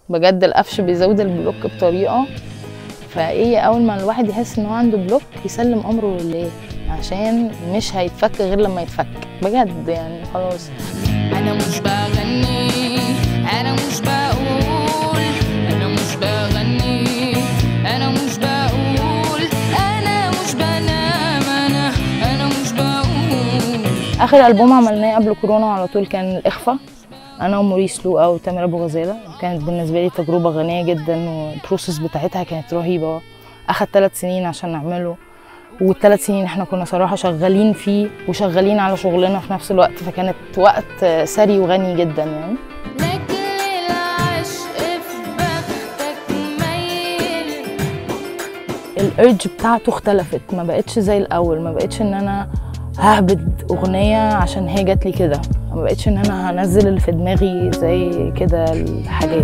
بجد القفش بيزود البلوك بطريقه فايه اول ما الواحد يحس ان هو عنده بلوك يسلم امره لله عشان مش هيتفك غير لما يتفك بجد يعني خلاص انا مش بغني انا مش بقول انا مش بغني انا مش بقول انا مش بنام انا انا مش بقول اخر البوم عملناه قبل كورونا على طول كان الاخفاء انا وموريس لوقا وتامر ابو غزاله كانت بالنسبه لي تجربه غنيه جدا والبروسيس بتاعتها كانت رهيبه اخد ثلاث سنين عشان نعمله والثلاث سنين احنا كنا صراحه شغالين فيه وشغالين على شغلنا في نفس الوقت فكانت وقت ثري وغني جدا يعني لاجل العشق في بختك ميل الارج بتاعته اختلفت ما بقتش زي الاول ما بقتش ان انا ههبد اغنيه عشان هي جات لي كده ما بقتش ان انا هنزل اللي في دماغي زي كده الحاجات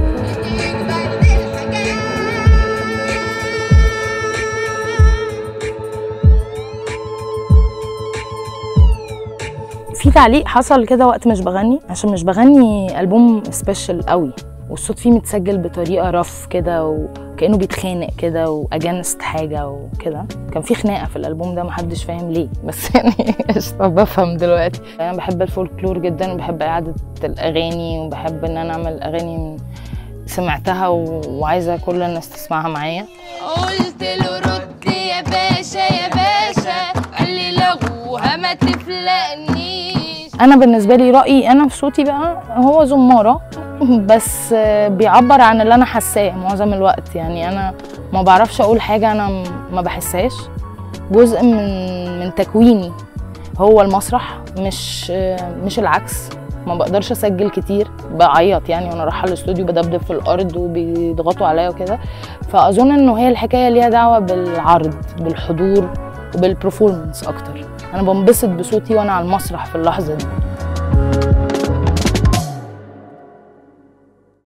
في تعليق حصل كده وقت مش بغني عشان مش بغني ألبوم سبيشال قوي والصوت فيه متسجل بطريقة رف كده وكأنه بيتخانق كده وأجنست حاجة وكده كان في خناقة في الألبوم ده محدش فاهم ليه بس يعني قشطة بفهم دلوقتي أنا بحب الفولكلور جدا وبحب إعادة الأغاني وبحب إن أنا أعمل أغاني سمعتها و- وعايزة كل الناس تسمعها معايا قلت له رد يا باشا يا باشا قال لي لغوها ما تفلقنيش انا بالنسبه لي رايي انا في صوتي بقى هو زماره بس آه، بيعبر عن اللي انا حاساه معظم الوقت يعني انا ما بعرفش اقول حاجه انا م- ما بحسهاش جزء من من تكويني هو المسرح مش آه، مش العكس ما بقدرش اسجل كتير بعيط يعني وانا رايحه الاستوديو بدبدب في الارض وبيضغطوا عليا وكده فاظن انه هي الحكايه ليها دعوه بالعرض بالحضور وبالبرفورمانس اكتر انا بنبسط بصوتي وانا على المسرح في اللحظه دي